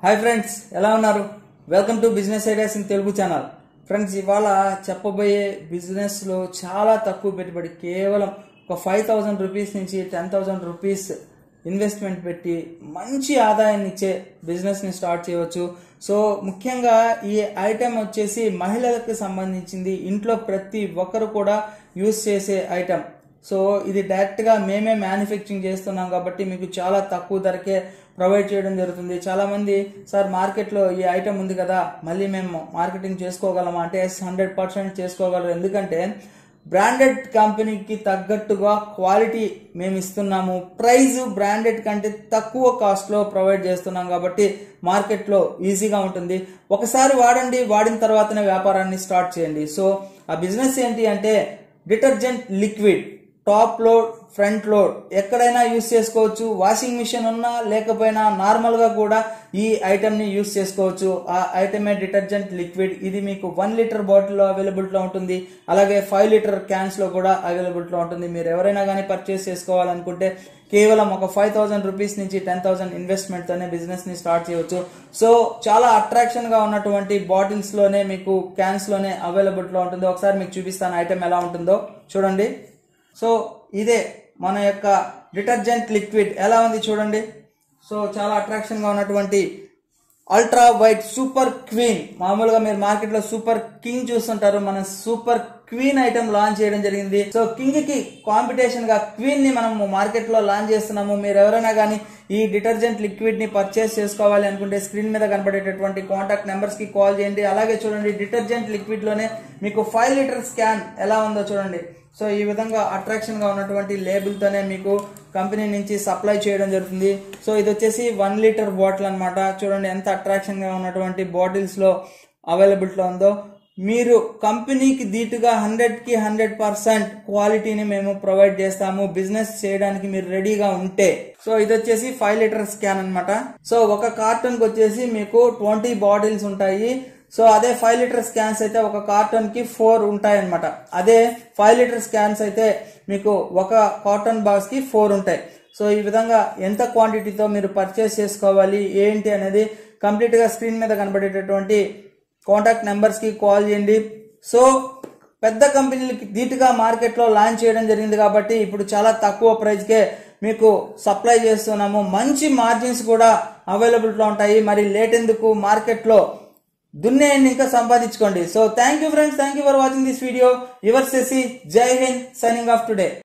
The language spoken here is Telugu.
హాయ్ ఫ్రెండ్స్ ఎలా ఉన్నారు welcome to business ideas in Telugu channel friends ఇవాళ చెప్పబోయే బిజినెస్లో చాలా తక్కువ పెట్టుబడి కేవలం ఒక ఫైవ్ థౌజండ్ రూపీస్ నుంచి టెన్ థౌజండ్ రూపీస్ ఇన్వెస్ట్మెంట్ పెట్టి మంచి ఆదాయాన్ని ఇచ్చే బిజినెస్ని స్టార్ట్ చేయవచ్చు సో ముఖ్యంగా ఈ ఐటెం వచ్చేసి మహిళలకు సంబంధించింది ఇంట్లో ప్రతి ఒక్కరు కూడా యూస్ చేసే ఐటెం సో ఇది డైరెక్ట్గా మేమే మ్యానుఫ్యాక్చరింగ్ చేస్తున్నాం కాబట్టి మీకు చాలా తక్కువ ధరకే ప్రొవైడ్ చేయడం జరుగుతుంది చాలా మంది సార్ మార్కెట్లో ఈ ఐటమ్ ఉంది కదా మళ్ళీ మేము మార్కెటింగ్ చేసుకోగలమా అంటే ఎస్ హండ్రెడ్ పర్సెంట్ చేసుకోగలరు ఎందుకంటే బ్రాండెడ్ కంపెనీకి తగ్గట్టుగా క్వాలిటీ మేము ఇస్తున్నాము ప్రైస్ బ్రాండెడ్ కంటే తక్కువ కాస్ట్లో ప్రొవైడ్ చేస్తున్నాం కాబట్టి మార్కెట్లో ఈజీగా ఉంటుంది ఒకసారి వాడండి వాడిన తర్వాతనే వ్యాపారాన్ని స్టార్ట్ చేయండి సో ఆ బిజినెస్ ఏంటి అంటే detergent liquid top load front load ఎక్కడైనా యూస్ చేసుకోవచ్చు వాషింగ్ మిషన్ ఉన్నా లేకపోయినా నార్మల్ గా కూడా ఈ ఐటమ్ ని యూస్ చేసుకోవచ్చు ఆ ఐటమే డిటర్జెంట్ లిక్విడ్ ఇది మీకు వన్ లీటర్ బాటిల్ లో అవైలబిలిటీ ఉంటుంది అలాగే ఫైవ్ లీటర్ క్యాన్స్ లో కూడా అవైలబిలిటీ ఉంటుంది మీరు ఎవరైనా కానీ పర్చేస్ చేసుకోవాలనుకుంటే కేవలం ఒక ఫైవ్ థౌసండ్ రూపీస్ నుంచి టెన్ థౌసండ్ ఇన్వెస్ట్మెంట్ తోనే బిజినెస్ ని స్టార్ట్ చేయవచ్చు సో చాలా అట్రాక్షన్ గా ఉన్నటువంటి బాటిల్స్ లోనే మీకు క్యాన్స్ లోనే అవైలబిలిటీ లో ఉంటుంది ఒకసారి మీకు చూపిస్తాను ఐటమ్ ఎలా ఉంటుందో చూడండి సో ఇదే మన యొక్క డిటర్జెంట్ లిక్విడ్ ఎలా ఉంది చూడండి సో చాలా అట్రాక్షన్ గా ఉన్నటువంటి అల్ట్రా వైట్ సూపర్ క్వీన్ మామూలుగా మీరు మార్కెట్ లో సూపర్ కింగ్ చూస్తుంటారు మన సూపర్ క్వీన్ ఐటమ్ లాంచ్ చేయడం జరిగింది సో కింగ్ కి కాంపిటీషన్ గా క్వీన్ ని మనం మార్కెట్ లో లాంచ్ చేస్తున్నాము మీరు ఎవరైనా కానీ ఈ డిటర్జెంట్ లిక్విడ్ ని పర్చేస్ చేసుకోవాలి అనుకుంటే స్క్రీన్ మీద కనబడేటటువంటి కాంటాక్ట్ నెంబర్స్ కి కాల్ చేయండి అలాగే చూడండి డిటర్జెంట్ లిక్విడ్ లోనే మీకు ఫైవ్ లీటర్ స్కాన్ ఎలా ఉందో చూడండి సో ఈ విధంగా అట్రాక్షన్ గా ఉన్నటువంటి లేబుల్ తోనే మీకు కంపెనీ నుంచి సప్లై చేయడం జరుగుతుంది సో ఇది వచ్చేసి వన్ లీటర్ బాటిల్ అన్నమాట చూడండి ఎంత అట్రాక్షన్ గా ఉన్నటువంటి బాటిల్స్ లో అవైలబిలిటీలో ఉందో మీరు కంపెనీకి ధీటుగా హండ్రెడ్ కి హండ్రెడ్ పర్సెంట్ క్వాలిటీని మేము ప్రొవైడ్ చేస్తాము బిజినెస్ చేయడానికి మీరు రెడీగా ఉంటే సో ఇది వచ్చేసి ఫైవ్ లీటర్ స్కాన్ అన్నమాట సో ఒక కార్టన్ కి వచ్చేసి మీకు ట్వంటీ బాటిల్స్ ఉంటాయి సో అదే ఫైవ్ లీటర్ స్కాన్స్ అయితే ఒక కార్టన్ కి ఫోర్ ఉంటాయి అనమాట అదే ఫైవ్ లీటర్ స్కాన్స్ అయితే మీకు ఒక కాటన్ బాక్స్ కి ఫోర్ ఉంటాయి సో ఈ విధంగా ఎంత క్వాంటిటీతో మీరు పర్చేస్ చేసుకోవాలి ఏంటి అనేది కంప్లీట్ గా స్క్రీన్ మీద కనబడేటటువంటి కాంటాక్ట్ నెంబర్స్ కి కాల్ చేయండి సో పెద్ద కంపెనీలకి ధీటుగా మార్కెట్లో లాంచ్ చేయడం జరిగింది కాబట్టి ఇప్పుడు చాలా తక్కువ ప్రైస్కే మీకు సప్లై చేస్తున్నాము మంచి మార్జిన్స్ కూడా అవైలబిలిటీలో ఉంటాయి మరి లేట్ ఎందుకు మార్కెట్లో దున్నేయండి ఇంకా సంపాదించుకోండి so thank you friends thank you for watching this video your సెసి జై హింద్ సైనింగ్ ఆఫ్ టుడే